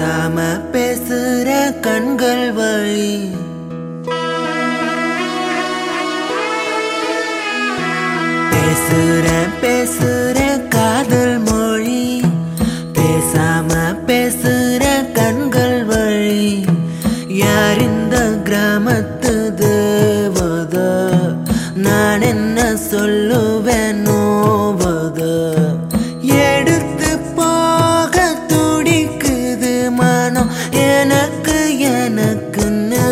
பேசாம பேசுற கண்கள் வழி பேசுற பேசுற காதல் மொழி பேசாம பேசுற கண்கள் வழி யார் இந்த கிராமத்து தேவத நான் என்ன சொல்லுவேன் நோவத எடுத்து போக துடிக்குது மனம் எனக்கு எனக்குன்னு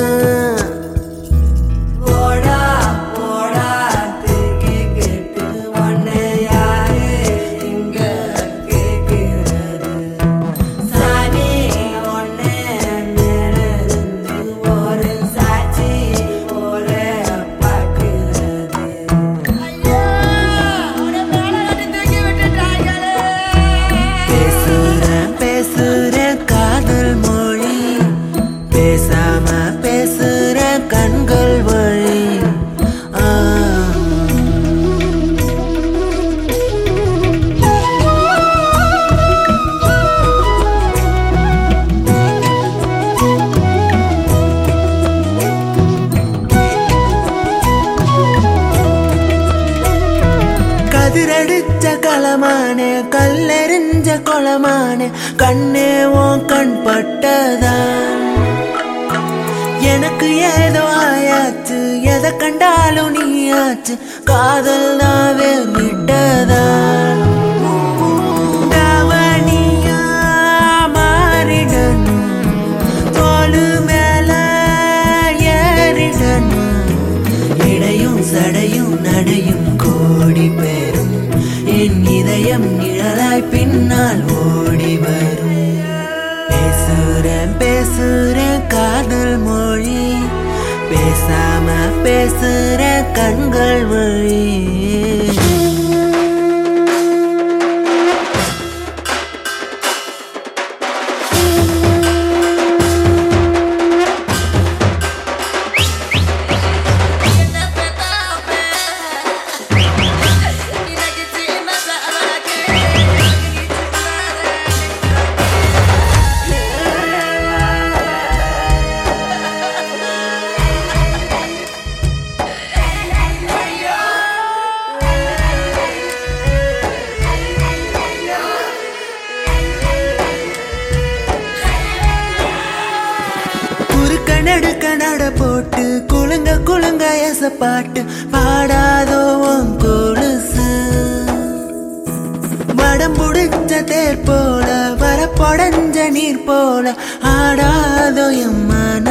போடா போடா தூக்கி கேட்டு உன்னை யாரு இங்க கேட்கிறது சாமி உன்னை நேரிருந்து ஒரு சாட்சி போல பார்க்கிறது பேசுற பேசுற காதல் மொழி பேசாம பேசுற கண்கள் வழி ஆ கதிரடிச்ச களமானே கல்லெறிஞ்ச கொளமானே கண்ணே உன் கண் பட்டதான் எனக்கு ஏதோ ஆயாச்சு எதை கண்டாலும் நீயாச்சு காதல் நான் வேர் விட்டதான் தாவணியா மாறிடணும் தோளு மேல ஏறிடணும் இடையும் சடையும் நடையும் கோடி பேரும் என் இதயம் நிழலாய் பின்னால் ஓடி வரும் பேசுறேன் பேசுறேன் காதல் மொழி பேசாம பேசுற கண்கள் வழி குறுக்க நடுக்க நட போட்டு குலுங்க குலுங்க எச பாட்டு பாடாதோ உன் கொலுசு வடம் புடிச்ச தேர் போல வரப்பொடஞ்ச நீர் போல ஆடாதோ என் மனசு